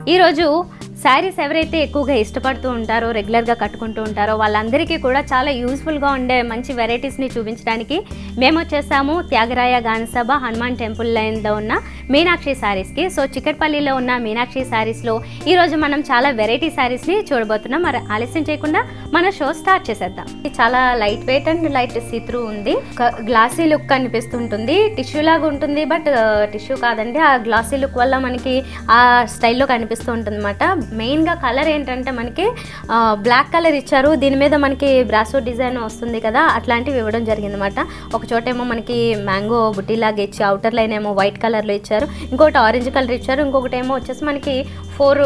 ఈరోజు శారీస్ ఎవరైతే ఎక్కువగా ఇష్టపడుతూ ఉంటారో రెగ్యులర్గా కట్టుకుంటూ ఉంటారో వాళ్ళందరికీ కూడా చాలా యూస్ఫుల్గా ఉండే మంచి వెరైటీస్ని చూపించడానికి మేము వచ్చేసాము త్యాగరాయ గానసభ హనుమాన్ టెంపుల్ లైన్లో ఉన్న మీనాక్షి శారీస్కి సో చిక్కట్పల్లిలో ఉన్న మీనాక్షి శారీస్లో ఈరోజు మనం చాలా వెరైటీ శారీస్ని చూడబోతున్నాం మరి ఆలస్యం చేయకుండా మన షో స్టార్ట్ చేసేద్దాం ఇది చాలా light weight and light see through ఉంది గ్లాసీ లుక్ కనిపిస్తుంటుంది టిష్యూ లాగా ఉంటుంది బట్ టిష్యూ కాదండి ఆ గ్లాసీ లుక్ వల్ల మనకి ఆ స్టైల్లో కనిపిస్తూ ఉంటుంది అనమాట మెయిన్గా కలర్ ఏంటంటే మనకి బ్లాక్ కలర్ ఇచ్చారు దీని మీద మనకి బ్రాసో డిజైన్ వస్తుంది కదా అట్లాంటివి ఇవ్వడం జరిగింది అనమాట ఒక చోట ఏమో మనకి మ్యాంగో బుట్టిలాగా ఇచ్చి అవుటర్ లైన్ ఏమో వైట్ కలర్లో ఇచ్చారు ఇంకోటి ఆరెంజ్ కలర్ ఇచ్చారు ఇంకొకటి ఏమో వచ్చేసి మనకి ఫోర్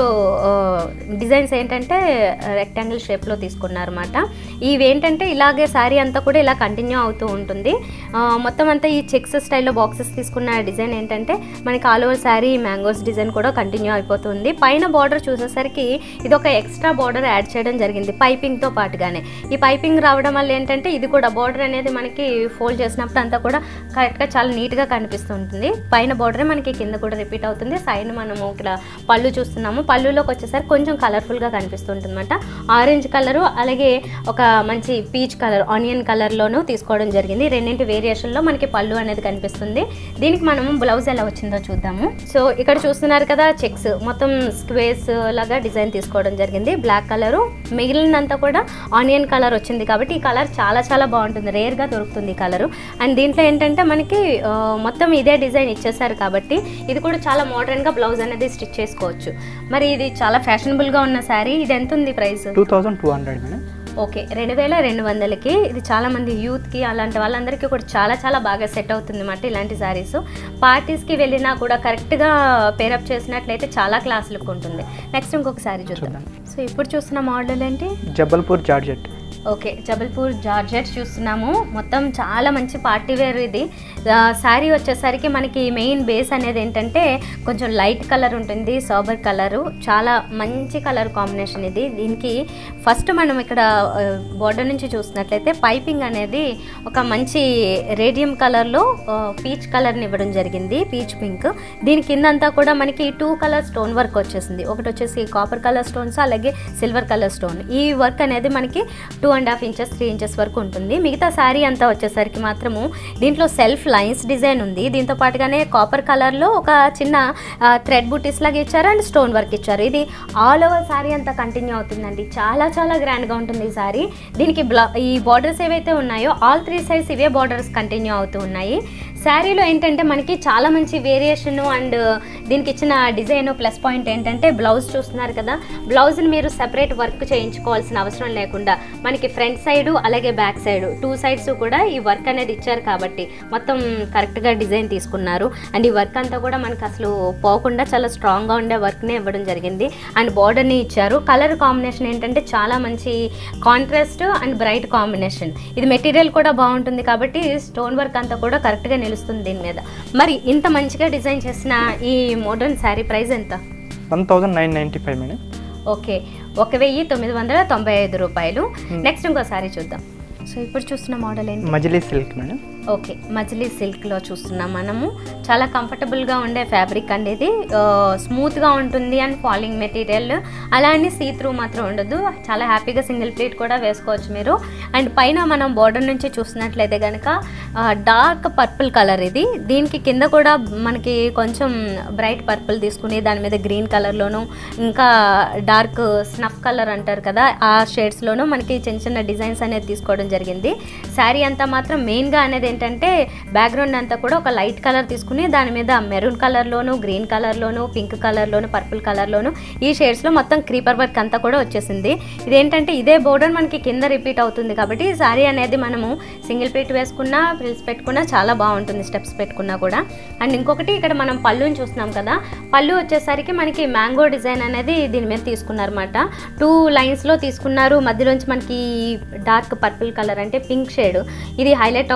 డిజైన్స్ ఏంటంటే రెక్టాంగిల్ షేప్లో తీసుకున్నారన్నమాట ఇవి ఏంటంటే ఇలాగే శారీ అంతా కూడా ఇలా కంటిన్యూ అవుతూ ఉంటుంది ఆ, మొత్తం అంతా ఈ చెక్స్ స్టైల్లో బాక్సెస్ తీసుకున్న డిజైన్ ఏంటంటే మనకి all over sari mangoes design కూడా కంటిన్యూ అయిపోతుంది పైన బార్డర్ చూసేసరికి ఇది ఒక ఎక్స్ట్రా బార్డర్ యాడ్ చేయడం జరిగింది పైపింగ్తో పాటుగానే ఈ పైపింగ్ రావడం వల్ల ఏంటంటే ఇది కూడా బార్డర్ అనేది మనకి ఫోల్డ్ చేసినప్పుడు అంతా కూడా కరెక్ట్గా చాలా నీట్గా కనిపిస్తుంటుంది పైన బార్డరే మనకి కింద కూడా రిపీట్ అవుతుంది సైడ్ మనము ఇక్కడ పళ్ళు చూస్తున్నాము పళ్ళులోకి వచ్చేసరికి కొంచెం కలర్ఫుల్గా కనిపిస్తుంటుంది అనమాట ఆరెంజ్ కలరు అలాగే ఒక మంచి పీచ్ కలర్ ఆనియన్ కలర్లోనూ తీసుకోవడం జరిగింది రెండింటి వేరియేషన్లో మనకి పళ్ళు అనేది కనిపిస్తుంది దీనికి మనము బ్లౌజ్ ఎలా వచ్చిందో చూద్దాము సో ఇక్కడ చూస్తున్నారు కదా చెక్స్ మొత్తం స్క్వేర్స్ లాగా డిజైన్ తీసుకోవడం జరిగింది బ్లాక్ కలరు మిగిలినంతా కూడా ఆనియన్ కలర్ వచ్చింది కాబట్టి ఈ కలర్ చాలా చాలా బాగుంటుంది రేర్గా దొరుకుతుంది ఈ కలరు అండ్ దీంట్లో ఏంటంటే మనకి ఆ, మొత్తం ఇదే డిజైన్ ఇచ్చేసారు కాబట్టి ఇది కూడా చాలా మోడర్న్గా బ్లౌజ్ అనేది స్టిచ్ చేసుకోవచ్చు మరి ఇది చాలా ఫ్యాషనబుల్గా ఉన్న శారీ ఇది ఎంత ఉంది price two thousand two hundred madam okay రెండు వేల రెండు వందలకి ఇది చాలా మంది యూత్కి అలాంటి వాళ్ళందరికీ కూడా చాలా చాలా బాగా సెట్ అవుతుంది అన్నమాట ఇలాంటి శారీస్ పార్టీస్కి వెళ్ళినా కూడా కరెక్ట్గా పేరప్ చేసినట్లయితే చాలా క్లాస్ లుక్ ఉంటుంది నెక్స్ట్ ఇంకొక శారీ చూద్దాం సో ఇప్పుడు చూస్తున్న మోడల్ ఏంటి Jabalpur georgette okay Jabalpur georgette చూస్తున్నాము మొత్తం చాలా మంచి పార్టీ వేర్ ఇది ఆ, శారీ వచ్చేసరికి మనకి మెయిన్ బేస్ అనేది ఏంటంటే కొంచెం లైట్ కలర్ ఉంటుంది సోబర్ కలరు చాలా మంచి కలర్ కాంబినేషన్ ఇది దీనికి ఫస్ట్ మనం ఇక్కడ బోర్డర్ నుంచి చూసినట్లయితే పైపింగ్ అనేది ఒక మంచి రేడియం కలర్లో పీచ్ కలర్ని ఇవ్వడం జరిగింది పీచ్ పింక్ దీని కిందంతా కూడా మనకి టూ కలర్ స్టోన్ వర్క్ వచ్చేసింది ఒకటి వచ్చేసి కాపర్ కలర్ స్టోన్స్ అలాగే సిల్వర్ కలర్ స్టోన్ ఈ వర్క్ అనేది మనకి two and half inches three inches వరకు ఉంటుంది మిగతా శారీ అంతా వచ్చేసరికి మాత్రము దీంట్లో సెల్ఫ్ లైన్స్ డిజైన్ ఉంది దీంతో పాటుగానే కాపర్ కలర్లో ఒక చిన్న థ్రెడ్ బుటీస్ లాగా ఇచ్చారు అండ్ స్టోన్ వర్క్ ఇచ్చారు ఇది ఆల్ ఓవర్ శారీ అంతా కంటిన్యూ అవుతుందండి చాలా చాలా గ్రాండ్గా ఉంటుంది ఈ శారీ దీనికి బ్లా ఈ బార్డర్స్ ఏవైతే ఉన్నాయో ఆల్ త్రీ సైడ్స్ ఇవే బార్డర్స్ కంటిన్యూ అవుతూ ఉన్నాయి శారీలో ఏంటంటే మనకి చాలా మంచి వేరియేషన్ అండ్ దీనికి ఇచ్చిన డిజైన్ ప్లస్ పాయింట్ ఏంటంటే బ్లౌజ్ చూస్తున్నారు కదా బ్లౌజ్ని మీరు సెపరేట్ వర్క్ చేయించుకోవాల్సిన అవసరం లేకుండా మనకి ఫ్రంట్ సైడ్ అలాగే బ్యాక్ సైడ్ టూ సైడ్స్ కూడా ఈ వర్క్ అనేది ఇచ్చారు కాబట్టి మొత్తం కరెక్ట్గా డిజైన్ తీసుకున్నారు అండ్ ఈ వర్క్ అంతా కూడా మనకి అసలు పోకుండా చాలా స్ట్రాంగ్గా ఉండే వర్క్నే ఇవ్వడం జరిగింది అండ్ బార్డర్ని ఇచ్చారు కలర్ కాంబినేషన్ ఏంటంటే చాలా మంచి కాంట్రాస్ట్ అండ్ బ్రైట్ కాంబినేషన్ ఇది మెటీరియల్ కూడా బాగుంటుంది కాబట్టి స్టోన్ వర్క్ అంతా కూడా కరెక్ట్గా నిలుస్తుంది దీని మీద మరి ఇంత మంచిగా డిజైన్ చేసిన ఈ మోడర్న్ శారీ ప్రైస్ ఎంత one thousand nine ninety five madam okay ఒక వెయ్యి తొమ్మిది వందల తొంభై ఐదు రూపాయలు నెక్స్ట్ ఇంకో శారీ చూద్దాం సో ఇప్పుడు చూస్తున్న మోడల్ ఏంటి మజిలీ సిల్క్ మేడం ఓకే మజిలీ సిల్క్లో చూస్తున్నాం మనము చాలా కంఫర్టబుల్గా ఉండే ఫ్యాబ్రిక్ అండి ఇది స్మూత్గా ఉంటుంది అండ్ ఫాలింగ్ మెటీరియల్ అలా అని సీ త్రూ మాత్రం ఉండదు చాలా హ్యాపీగా సింగిల్ ప్లేట్ కూడా వేసుకోవచ్చు మీరు అండ్ పైన మనం బార్డర్ నుంచి చూసినట్లయితే కనుక డార్క్ పర్పుల్ కలర్ ఇది దీనికి కింద కూడా మనకి కొంచెం బ్రైట్ పర్పుల్ తీసుకుని దాని మీద గ్రీన్ కలర్లోను ఇంకా డార్క్ స్నఫ్ కలర్ అంటారు కదా ఆ షేడ్స్లోనూ మనకి చిన్న చిన్న డిజైన్స్ అనేది తీసుకోవడం జరిగింది శారీ అంతా మాత్రం మెయిన్గా అనేది ఏంటంటే బ్యాక్గ్రౌండ్ అంతా కూడా ఒక లైట్ కలర్ తీసుకుని దాని మీద మెరూన్ కలర్లోను గ్రీన్ కలర్లోను పింక్ కలర్లోను పర్పుల్ కలర్లోను ఈ షేడ్స్లో మొత్తం క్రీపర్ వర్క్ అంతా కూడా వచ్చేసింది ఇదేంటంటే ఇదే బోర్డర్ మనకి కింద రిపీట్ అవుతుంది కాబట్టి ఈ శారీ అనేది మనము సింగిల్ ప్లేట్ వేసుకున్నా ఫ్రిల్స్ పెట్టుకున్నా చాలా బాగుంటుంది స్టెప్స్ పెట్టుకున్నా కూడా అండ్ ఇంకొకటి ఇక్కడ మనం పళ్ళుని చూస్తున్నాం కదా పళ్ళు వచ్చేసరికి మనకి మ్యాంగో డిజైన్ అనేది దీని మీద తీసుకున్నారన్నమాట టూ లైన్స్లో తీసుకున్నారు మధ్యలోంచి మనకి డార్క్ పర్పుల్ కలర్ అంటే పింక్ షేడ్ ఇది హైలైట్ అవుతూ ఉంటుంది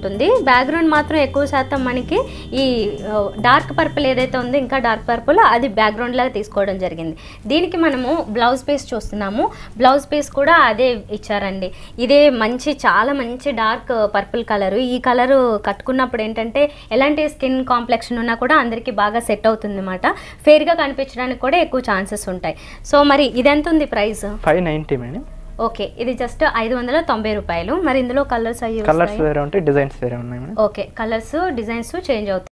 ఉంటుంది బ్యాక్గ్రౌండ్ మాత్రం ఎక్కువ శాతం మనకి ఈ డార్క్ పర్పుల్ ఏదైతే ఉందో ఇంకా డార్క్ పర్పుల్ అది బ్యాక్గ్రౌండ్ లాగా తీసుకోవడం జరిగింది దీనికి మనము బ్లౌజ్ పీస్ చూస్తున్నాము బ్లౌజ్ పీస్ కూడా అదే ఇచ్చారండి ఇదే మంచి చాలా మంచి డార్క్ పర్పుల్ కలర్ ఈ కలర్ కట్టుకున్నప్పుడు ఏంటంటే ఎలాంటి స్కిన్ కాంప్లెక్షన్ ఉన్నా కూడా అందరికీ బాగా సెట్ అవుతుంది అనమాట ఫేర్గా కనిపించడానికి కూడా ఎక్కువ ఛాన్సెస్ ఉంటాయి సో మరి ఇది ఎంత ఉంది price five ninety madam okay ఇది జస్ట్ ఐదు వందల తొంభై రూపాయలు మరి ఇందులో కలర్స్ అయ్యి కలర్స్ వేరే ఉంటాయి డిజైన్స్ వేరే ఉన్నాయి madam okay colours designs change అవుతాయి